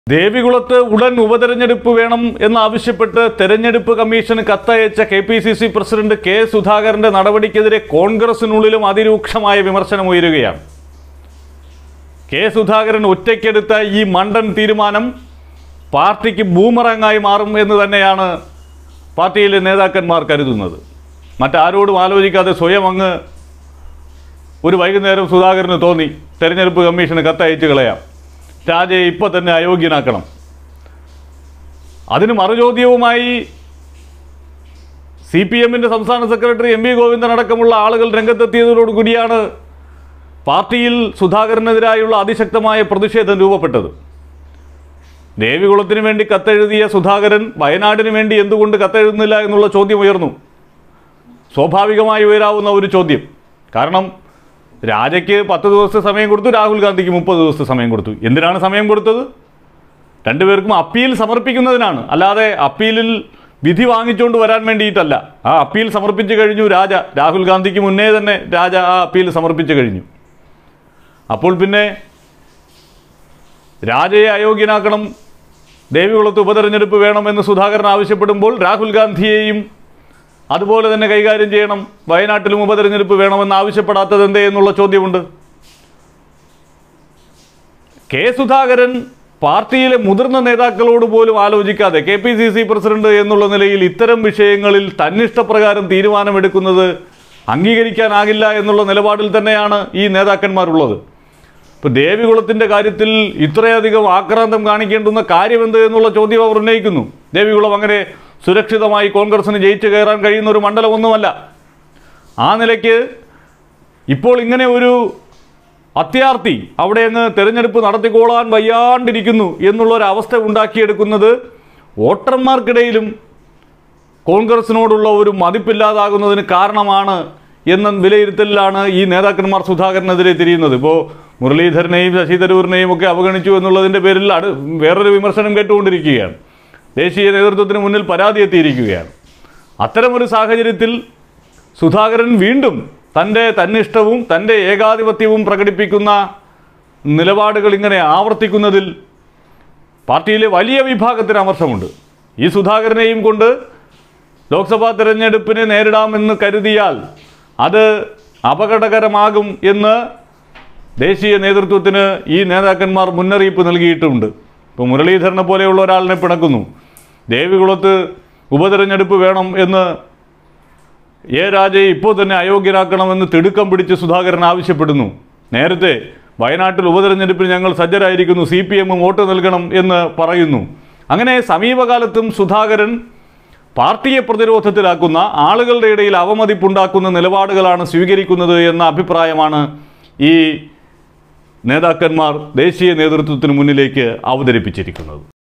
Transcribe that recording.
ദേവികുളത്ത് ഉടൻ ഉപതെരഞ്ഞെടുപ്പ് വേണം എന്നാവശ്യപ്പെട്ട് തെരഞ്ഞെടുപ്പ് കമ്മീഷന് കത്തയച്ച K P C C president K സുധാകരന്റെ നടപടിക്കെതിരെ കോൺഗ്രസിനുള്ളിലും അതിരൂക്ഷമായ വിമർശനം ഉയരുകയാണ് കെ സുധാകരൻ ഒറ്റയ്ക്കെടുത്ത ഈ മണ്ടൻ തീരുമാനം പാർട്ടിക്ക് ബൂമറങ്ങായി മാറും എന്ന് തന്നെയാണ് പാർട്ടിയിലെ നേതാക്കന്മാർ കരുതുന്നത് മറ്റാരോടും ആലോചിക്കാതെ സ്വയം അങ്ങ് ഒരു വൈകുന്നേരം സുധാകരന് തോന്നി തെരഞ്ഞെടുപ്പ് കമ്മീഷന് കത്തയച്ച് കളയാം രാജയെ ഇപ്പോൾ തന്നെ അയോഗ്യനാക്കണം അതിന് മറുചോദ്യവുമായി സി പി എമ്മിൻ്റെ സംസ്ഥാന സെക്രട്ടറി എം വി ഗോവിന്ദൻ അടക്കമുള്ള ആളുകൾ രംഗത്തെത്തിയതോടുകൂടിയാണ് പാർട്ടിയിൽ സുധാകരനെതിരായുള്ള അതിശക്തമായ പ്രതിഷേധം രൂപപ്പെട്ടത് ദേവികുളത്തിന് വേണ്ടി കത്തെഴുതിയ സുധാകരൻ വയനാടിന് വേണ്ടി എന്തുകൊണ്ട് കത്തെഴുതുന്നില്ല എന്നുള്ള ചോദ്യം ഉയർന്നു സ്വാഭാവികമായി ഉയരാവുന്ന ഒരു ചോദ്യം കാരണം രാജയ്ക്ക് പത്ത് ദിവസത്തെ സമയം കൊടുത്തു രാഹുൽ ഗാന്ധിക്ക് മുപ്പത് ദിവസത്തെ സമയം കൊടുത്തു എന്തിനാണ് സമയം കൊടുത്തത് രണ്ടുപേർക്കും അപ്പീൽ സമർപ്പിക്കുന്നതിനാണ് അല്ലാതെ അപ്പീലിൽ വിധി വാങ്ങിച്ചുകൊണ്ട് വരാൻ വേണ്ടിയിട്ടല്ല ആ അപ്പീൽ സമർപ്പിച്ചു കഴിഞ്ഞു രാജ രാഹുൽ ഗാന്ധിക്ക് മുന്നേ തന്നെ രാജ ആ അപ്പീൽ സമർപ്പിച്ചു കഴിഞ്ഞു അപ്പോൾ പിന്നെ രാജയെ അയോഗ്യനാക്കണം ദേവികുളത്ത് ഉപതെരഞ്ഞെടുപ്പ് വേണമെന്ന് സുധാകരൻ ആവശ്യപ്പെടുമ്പോൾ രാഹുൽ ഗാന്ധിയെയും അതുപോലെ തന്നെ കൈകാര്യം ചെയ്യണം വയനാട്ടിലും ഉപതെരഞ്ഞെടുപ്പ് വേണമെന്ന് ആവശ്യപ്പെടാത്തത് എന്തേ എന്നുള്ള ചോദ്യമുണ്ട് കെ സുധാകരൻ പാർട്ടിയിലെ മുതിർന്ന നേതാക്കളോട് പോലും ആലോചിക്കാതെ K P C C president എന്നുള്ള നിലയിൽ ഇത്തരം വിഷയങ്ങളിൽ തന്നിഷ്ടപ്രകാരം തീരുമാനമെടുക്കുന്നത് അംഗീകരിക്കാനാകില്ല എന്നുള്ള നിലപാടിൽ തന്നെയാണ് ഈ നേതാക്കന്മാരുള്ളത് ഇപ്പോൾ ദേവികുളത്തിൻ്റെ കാര്യത്തിൽ ഇത്രയധികം ആക്രാന്തം കാണിക്കേണ്ടുന്ന കാര്യമെന്ത് എന്നുള്ള ചോദ്യം അവർ ഉന്നയിക്കുന്നു ദേവികുളം അങ്ങനെ സുരക്ഷിതമായി കോൺഗ്രസിന് ജയിച്ചു കയറാൻ കഴിയുന്ന ഒരു മണ്ഡലമൊന്നുമല്ല ആ നിലയ്ക്ക് ഇപ്പോൾ ഇങ്ങനെ ഒരു അത്യാർത്ഥി അവിടെ അങ്ങ് തെരഞ്ഞെടുപ്പ് നടത്തിക്കോളാൻ വയ്യാണ്ടിരിക്കുന്നു എന്നുള്ളൊരവസ്ഥ ഉണ്ടാക്കിയെടുക്കുന്നത് വോട്ടർമാർക്കിടയിലും കോൺഗ്രസിനോടുള്ള ഒരു മതിപ്പില്ലാതാകുന്നതിന് കാരണമാണ് എന്ന വിലയിരുത്തലിലാണ് ഈ നേതാക്കന്മാർ സുധാകരനെതിരെ തിരിയുന്നത് ഇപ്പോൾ മുരളീധരനെയും ശശി തരൂരിനെയും ഒക്കെ അവഗണിച്ചു എന്നുള്ളതിൻ്റെ പേരിൽ അടു വേറൊരു വിമർശനം കേട്ടുകൊണ്ടിരിക്കുകയാണ് ദേശീയ നേതൃത്വത്തിന് മുന്നിൽ പരാതി എത്തിയിരിക്കുകയാണ് അത്തരമൊരു സാഹചര്യത്തിൽ സുധാകരൻ വീണ്ടും തൻ്റെ തന്നിഷ്ടവും തൻ്റെ ഏകാധിപത്യവും പ്രകടിപ്പിക്കുന്ന നിലപാടുകൾ ഇങ്ങനെ ആവർത്തിക്കുന്നതിൽ പാർട്ടിയിലെ വലിയ വിഭാഗത്തിന് അമർഷമുണ്ട് ഈ സുധാകരനെയും കൊണ്ട് ലോക്സഭാ തെരഞ്ഞെടുപ്പിനെ നേരിടാമെന്ന് കരുതിയാൽ അത് അപകടകരമാകും എന്ന് ദേശീയ നേതൃത്വത്തിന് ഈ നേതാക്കന്മാർ മുന്നറിയിപ്പ് നൽകിയിട്ടുമുണ്ട് ഇപ്പോൾ മുരളീധരനെ പോലെയുള്ള ഒരാളിനെ പിണക്കുന്നു ദേവികുളത്ത് ഉപതെരഞ്ഞെടുപ്പ് വേണം എന്ന് എ രാജയെ ഇപ്പോൾ തന്നെ അയോഗ്യരാക്കണമെന്ന് തിടുക്കം പിടിച്ച് സുധാകരൻ ആവശ്യപ്പെടുന്നു നേരത്തെ വയനാട്ടിൽ ഉപതെരഞ്ഞെടുപ്പിന് ഞങ്ങൾ സജ്ജരായിരിക്കുന്നു സി പി എമ്മും വോട്ട് നൽകണം എന്ന് പറയുന്നു അങ്ങനെ സമീപകാലത്തും സുധാകരൻ പാർട്ടിയെ പ്രതിരോധത്തിലാക്കുന്ന ആളുകളുടെ ഇടയിൽ അവമതിപ്പുണ്ടാക്കുന്ന നിലപാടുകളാണ് സ്വീകരിക്കുന്നത് എന്ന അഭിപ്രായമാണ് ഈ നേതാക്കന്മാർ ദേശീയ നേതൃത്വത്തിന് മുന്നിലേക്ക് അവതരിപ്പിച്ചിരിക്കുന്നത്